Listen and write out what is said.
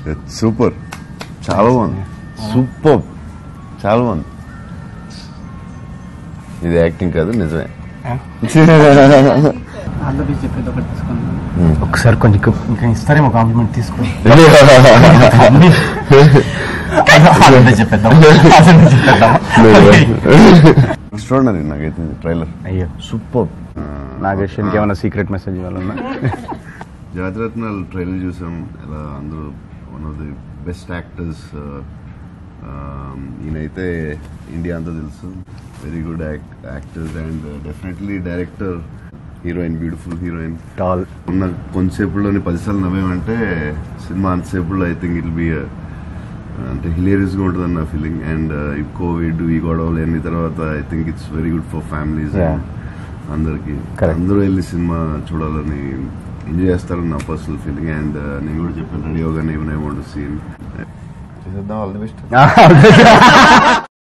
Super చాలా బాగుంది super చాలా బాగుంది ఇది యాక్టింగ్ కాదు నిజమే ఆల్ ద బెస్ట్ చెప్పేది ఒకటి తీసుకున్నాను ఒకసారి కొంచెం ఇంకా ఇస్తారేమో కాంప్లిమెంట్ తీసుకో అదే చెప్పేద్దాం అదే చెప్పేద్దాం ఎక్స్ట్రాడినరీ నాకైతే ట్రైలర్ అయ్యో సూపర్ నాగేశ్వరికి ఏమైనా సీక్రెట్ మెసేజ్ ఇవ్వాలన్నా జాతిరత్నాలు ట్రైలర్ చూసాం ఇలా అందరూ one of the best actors ఈయనైతే ఇండియా అంతా తెలుసు very good actors and definitely director heroine beautiful heroine tall ఉన్న కొంతసేపులోనే పదిసార్లు నవ్వేమంటే సినిమా అంతసేపులో ఐ థింక్ ఇట్ బి అంటే హిలేరియస్గా ఉంటుంది నా ఫీలింగ్ అండ్ ఈ కోవిడ్ ఈ గొడవలు అన్ని తర్వాత I think it's very good for families Yeah. అందరికి Correct. అందరూ వెళ్ళి సినిమా చూడాలని ఎంజాయ్ చేస్తారని నా పర్సనల్ ఫీలింగ్ అండ్ నేను కూడా చెప్పాను రెడీ అవగానే ఈవెన్ ఐ వాంట్ సీన్ చేసేద్దాం ఆల్ ది బెస్ట్